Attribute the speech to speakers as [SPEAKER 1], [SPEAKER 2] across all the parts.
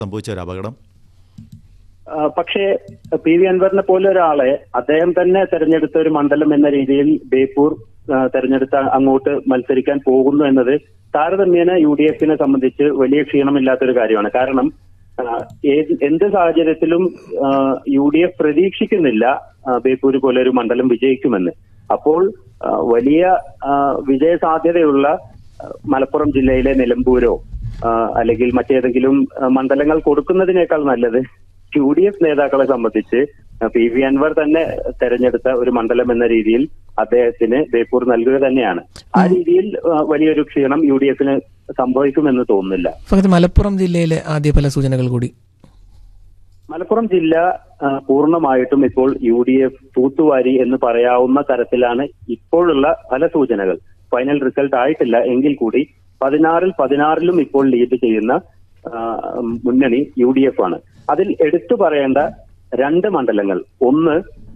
[SPEAKER 1] സംഭവിച്ച ഒരു അപകടം
[SPEAKER 2] ആ, പക്ഷേ പി വി അൻവറിനെ പോലെ ഒരാളെ അദ്ദേഹം തന്നെ തെരഞ്ഞെടുത്ത ഒരു മണ്ഡലം എന്ന രീതിയിൽ ബേപ്പൂർ ആ, തെരഞ്ഞെടുത്ത അങ്ങോട്ട് മത്സരിക്കാൻ പോകുന്നു എന്നത് താരതമ്യേന യു ഡി എഫിനെ സംബന്ധിച്ച് വലിയ ക്ഷീണമില്ലാത്തൊരു കാര്യമാണ് കാരണം ആ, ഏത് എന്ത് സാഹചര്യത്തിലും യു ഡി എഫ് പ്രതീക്ഷിക്കുന്നില്ല ആ, ബേപ്പൂർ പോലെ ഒരു മണ്ഡലം വിജയിക്കുമെന്ന് അപ്പോൾ ആ, വലിയ ആ, വിജയ സാധ്യതയുള്ള ആ, മലപ്പുറം ജില്ലയിലെ നിലമ്പൂരോ ആ, അല്ലെങ്കിൽ മറ്റേതെങ്കിലും ആ, മണ്ഡലങ്ങൾ കൊടുക്കുന്നതിനേക്കാൾ നല്ലത് യു ഡി എഫ് നേതാക്കളെ സംബന്ധിച്ച് ആ, പി വി അൻവർ തന്നെ തെരഞ്ഞെടുത്ത ഒരു മണ്ഡലം എന്ന രീതിയിൽ അദ്ദേഹത്തിന് ബേപ്പൂർ നൽകുക തന്നെയാണ് ആ രീതിയിൽ ആ, വലിയൊരു ക്ഷീണം യു ഡി എഫിന് സംഭവിക്കുമെന്ന് തോന്നുന്നില്ല
[SPEAKER 3] ഫഹദ് മലപ്പുറം ജില്ലയിലെ ആദ്യ ഫല സൂചനകൾ കൂടി
[SPEAKER 2] മലപ്പുറം ജില്ല ആ, പൂർണ്ണമായിട്ടും ഇപ്പോൾ യു ഡി എഫ് തൂത്തുവാരി എന്ന് പറയാവുന്ന തരത്തിലാണ് ഇപ്പോഴുള്ള ഫല സൂചനകൾ ഫൈനൽ റിസൾട്ട് ആയിട്ടില്ല എങ്കിൽ കൂടി പതിനാറിൽ പതിനാറിലും ഇപ്പോൾ ലീഡ് ചെയ്യുന്ന ആ, മുന്നണി യു ഡി എഫ് ആണ് അതിൽ എടുത്തു പറയേണ്ട രണ്ട് മണ്ഡലങ്ങൾ ഒന്ന്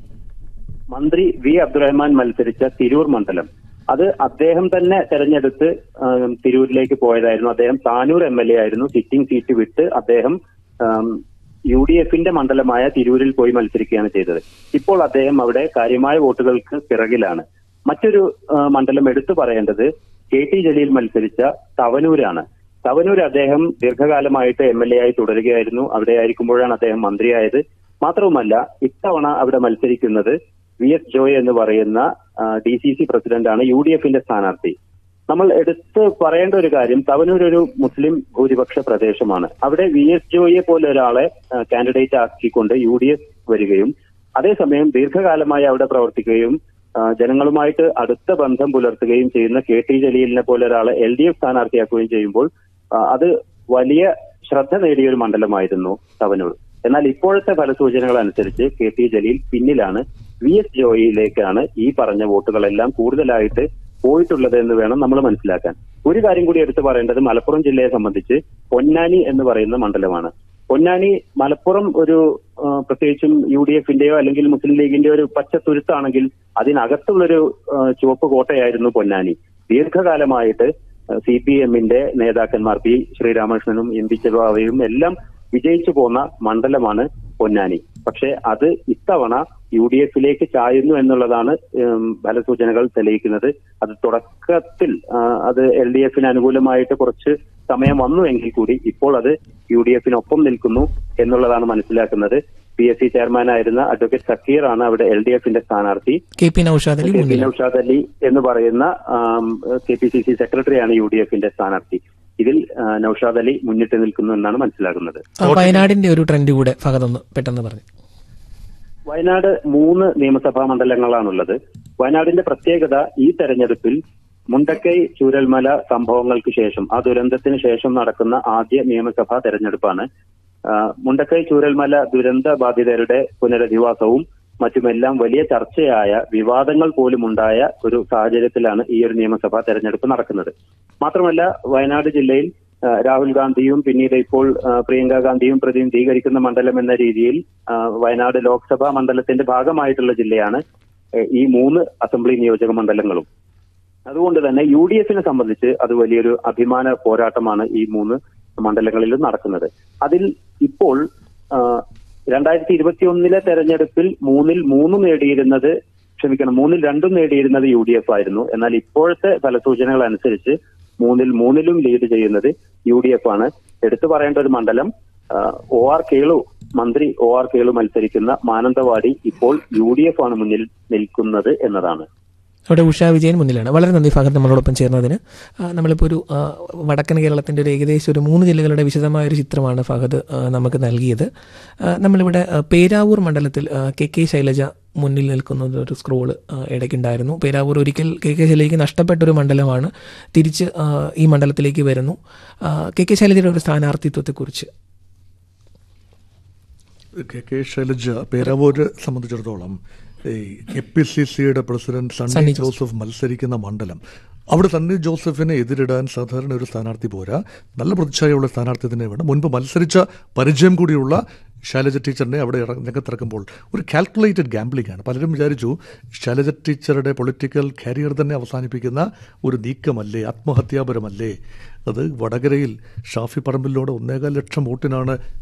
[SPEAKER 2] മന്ത്രി വി അബ്ദുറഹ്മാൻ മത്സരിച്ച തിരൂർ മണ്ഡലം അത് അദ്ദേഹം തന്നെ തെരഞ്ഞെടുത്ത് ആ, തിരൂരിലേക്ക് പോയതായിരുന്നു അദ്ദേഹം താനൂർ എം എൽ എ ആയിരുന്നു സിറ്റിംഗ് സീറ്റ് വിട്ട് അദ്ദേഹം ആം, യു ഡി എഫിന്റെ മണ്ഡലമായ തിരൂരിൽ പോയി മത്സരിക്കുകയാണ് ചെയ്തത് ഇപ്പോൾ അദ്ദേഹം അവിടെ കാര്യമായ വോട്ടുകൾക്ക് പിറകിലാണ് മറ്റൊരു ആ, മണ്ഡലം എടുത്തു പറയേണ്ടത് കെ ടി ജലീൽ മത്സരിച്ച തവനൂരാണ് തവനൂർ അദ്ദേഹം ദീർഘകാലമായിട്ട് എം എൽ എ ആയി തുടരുകയായിരുന്നു അവിടെ ആയിരിക്കുമ്പോഴാണ് അദ്ദേഹം മന്ത്രിയായത് മാത്രവുമല്ല ഇത്തവണ അവിടെ മത്സരിക്കുന്നത് വി എസ് ജോയ് എന്ന് പറയുന്ന ഡി സി സി പ്രസിഡന്റാണ് യു ഡി എഫിന്റെ സ്ഥാനാർത്ഥി നമ്മൾ എടുത്ത് പറയേണ്ട ഒരു കാര്യം തവനൂർ ഒരു മുസ്ലിം ഭൂരിപക്ഷ പ്രദേശമാണ് അവിടെ വി എസ് ജോയെ പോലെ ഒരാളെ കാൻഡിഡേറ്റ് ആക്കിക്കൊണ്ട് യു ഡി എഫ് വരികയും അതേസമയം ദീർഘകാലമായി അവിടെ പ്രവർത്തിക്കുകയും ആ, ജനങ്ങളുമായിട്ട് അടുത്ത ബന്ധം പുലർത്തുകയും ചെയ്യുന്ന കെ ടി ജലീലിനെ പോലെ ഒരാളെ എൽ ഡി എഫ് സ്ഥാനാർത്ഥിയാക്കുകയും ചെയ്യുമ്പോൾ ആ, അത് വലിയ ശ്രദ്ധ നേടിയ ഒരു മണ്ഡലമായിരുന്നു തവനൂർ എന്നാൽ ഇപ്പോഴത്തെ ഫലസൂചനകൾ അനുസരിച്ച് കെ ടി ജലീൽ പിന്നിലാണ് വി എസ് ജോയിയിലേക്കാണ് ഈ പറഞ്ഞ വോട്ടുകളെല്ലാം കൂടുതലായിട്ട് പോയിട്ടുള്ളത് എന്ന് വേണം നമ്മൾ മനസ്സിലാക്കാൻ ഒരു കാര്യം കൂടി എടുത്തു പറയേണ്ടത് മലപ്പുറം ജില്ലയെ സംബന്ധിച്ച് പൊന്നാനി എന്ന് പറയുന്ന മണ്ഡലമാണ് പൊന്നാനി മലപ്പുറം ഒരു ആ, പ്രത്യേകിച്ചും യു ഡി എഫിന്റെയോ അല്ലെങ്കിൽ മുസ്ലിം ലീഗിന്റെയോ ഒരു പച്ച തുരുത്താണെങ്കിൽ അതിനകത്തുള്ളൊരു ആ, ചുവപ്പ് കോട്ടയായിരുന്നു പൊന്നാനി ദീർഘകാലമായിട്ട് സി പി എമ്മിന്റെ നേതാക്കന്മാർ പി ശ്രീരാമകൃഷ്ണനും എം പി ചെറുവാവയും എല്ലാം വിജയിച്ചു പോന്ന മണ്ഡലമാണ് പൊന്നാനി പക്ഷെ അത് ഇത്തവണ യു ഡി എഫിലേക്ക് ചായുന്നു എന്നുള്ളതാണ് ഉം, ഫലസൂചനകൾ തെളിയിക്കുന്നത് അത് തുടക്കത്തിൽ ആ, അത് എൽ ഡി എഫിന് അനുകൂലമായിട്ട് കുറച്ച് സമയം വന്നു എങ്കിൽ കൂടി ഇപ്പോൾ അത് യു ഡി എഫിനൊപ്പം നിൽക്കുന്നു എന്നുള്ളതാണ് മനസ്സിലാക്കുന്നത് പി എസ് സി ചെയർമാനായിരുന്ന അഡ്വക്കേറ്റ് സക്കീർ ആണ് അവിടെ എൽ ഡി എഫിന്റെ സ്ഥാനാർത്ഥി
[SPEAKER 3] K P Noushad Ali
[SPEAKER 2] K P
[SPEAKER 3] മുന്നിൽ
[SPEAKER 2] നൌഷാദ് അലി എന്ന് പറയുന്ന കെ പി സി സി സെക്രട്ടറിയാണ് യു ഡി എഫിന്റെ സ്ഥാനാർത്ഥി ഇതിൽ ആ, നൌഷാദ് അലി മുന്നിട്ട് നിൽക്കുന്നു എന്നാണ് മനസ്സിലാക്കുന്നത്
[SPEAKER 3] ആ, വയനാടിന്റെ ഒരു ട്രെൻഡ് കൂടെ ഫഹദ് ഒന്ന് പെട്ടെന്ന് പറഞ്ഞു
[SPEAKER 2] വയനാട് മൂന്ന് നിയമസഭാ മണ്ഡലങ്ങളാണുള്ളത് വയനാടിന്റെ പ്രത്യേകത ഈ തെരഞ്ഞെടുപ്പിൽ മുണ്ടക്കൈ ചൂരൽമല സംഭവങ്ങൾക്ക് ശേഷം ആ ദുരന്തത്തിന് ശേഷം നടക്കുന്ന ആദ്യ നിയമസഭാ തെരഞ്ഞെടുപ്പാണ് ആ, മുണ്ടക്കൈ ചൂരൽമല ദുരന്ത ബാധിതരുടെ പുനരധിവാസവും മറ്റുമെല്ലാം വലിയ ചർച്ചയായ വിവാദങ്ങൾ പോലും ഉണ്ടായ ഒരു സാഹചര്യത്തിലാണ് ഈ ഒരു നിയമസഭാ തെരഞ്ഞെടുപ്പ് നടക്കുന്നത് മാത്രമല്ല വയനാട് ജില്ലയിൽ ആ, രാഹുൽ ഗാന്ധിയും പിന്നീട് ഇപ്പോൾ ആ, പ്രിയങ്ക ഗാന്ധിയും പ്രതിനിധീകരിക്കുന്ന മണ്ഡലം എന്ന രീതിയിൽ ആ, വയനാട് ലോക്സഭാ മണ്ഡലത്തിന്റെ ഭാഗമായിട്ടുള്ള ജില്ലയാണ് ഏ, ഈ മൂന്ന് അസംബ്ലി നിയോജക മണ്ഡലങ്ങളും അതുകൊണ്ട് തന്നെ യു ഡി എഫിനെ സംബന്ധിച്ച് അത് വലിയൊരു അഭിമാന പോരാട്ടമാണ് ഈ മൂന്ന് മണ്ഡലങ്ങളിലും നടക്കുന്നത് അതിൽ ഇപ്പോൾ ആ, രണ്ടായിരത്തി ഇരുപത്തി ഒന്നിലെ തെരഞ്ഞെടുപ്പിൽ മൂന്നിൽ മൂന്നും നേടിയിരുന്നത് ക്ഷമിക്കണം മൂന്നിൽ രണ്ടും നേടിയിരുന്നത് യു ഡി എഫ് ആയിരുന്നു എന്നാൽ ഇപ്പോഴത്തെ ഫലസൂചനകൾ അനുസരിച്ച് മൂന്നിൽ മൂന്നിലും ലീഡ് ചെയ്യുന്നത് യു ഡി എഫ് ആണ് എടുത്തു പറയേണ്ട ഒരു മണ്ഡലം ആ, ഒ ആർ കേളു മന്ത്രി ഒ ആർ കേളു മത്സരിക്കുന്ന മാനന്തവാടി ഇപ്പോൾ യു ഡി എഫ് ആണ് മുന്നിൽ നിൽക്കുന്നത് എന്നതാണ്
[SPEAKER 3] അവിടെ ഉഷ വിജയൻ മുന്നിലാണ് വളരെ നന്ദി ഫഹദ് നമ്മളോടൊപ്പം ചേർന്നതിന് ആ, നമ്മളിപ്പോൾ ഒരു ആ, വടക്കൻ കേരളത്തിൻ്റെ ഒരു ഏകദേശം ഒരു മൂന്ന് ജില്ലകളുടെ വിശദമായ ഒരു ചിത്രമാണ് ഫഹദ് ആ, നമുക്ക് നൽകിയത് ആ, നമ്മളിവിടെ ആ, പേരാവൂർ മണ്ഡലത്തിൽ ആ, കെ കെ ശൈലജ മുന്നിൽ നിൽക്കുന്നത് ഒരു സ്ക്രോള് ആ, ഇടയ്ക്കുണ്ടായിരുന്നു പേരാവൂർ ഒരിക്കൽ കെ കെ ശൈലജയ്ക്ക് നഷ്ടപ്പെട്ട ഒരു മണ്ഡലമാണ് തിരിച്ച് ആ, ഈ മണ്ഡലത്തിലേക്ക് വരുന്നു ആ, കെ കെ ശൈലജയുടെ ഒരു സ്ഥാനാർത്ഥിത്വത്തെക്കുറിച്ച്
[SPEAKER 4] കെ കെ ശൈലജ പേരാവൂര് സംബന്ധിച്ചിടത്തോളം ഈ എ പി സി സിയുടെ പ്രസിഡന്റ് സണ്ണി
[SPEAKER 3] സണ്ണി
[SPEAKER 4] ജോസഫ് മത്സരിക്കുന്ന മണ്ഡലം അവിടെ സണ്ണി ജോസഫിനെ എതിരിടാൻ സാധാരണ ഒരു സ്ഥാനാർത്ഥി പോരാ നല്ല പ്രതിച്ഛായുള്ള സ്ഥാനാർത്ഥി തന്നെ വേണം മുൻപ് മത്സരിച്ച പരിചയം കൂടിയുള്ള ശൈലജ ടീച്ചറിനെ അവിടെ ഇറ- രംഗത്തിറക്കുമ്പോൾ ഒരു കാൽക്കുലേറ്റഡ് ഗാംബ്ലിംഗ് ആണ് പലരും വിചാരിച്ചു ശൈലജ ടീച്ചറുടെ പൊളിറ്റിക്കൽ കരിയർ തന്നെ അവസാനിപ്പിക്കുന്ന ഒരു നീക്കമല്ലേ ആത്മഹത്യാപരമല്ലേ അത് വടകരയിൽ ഷാഫി പറമ്പിലൂടെ ഒന്നേകാൽ ലക്ഷം വോട്ടിനാണ്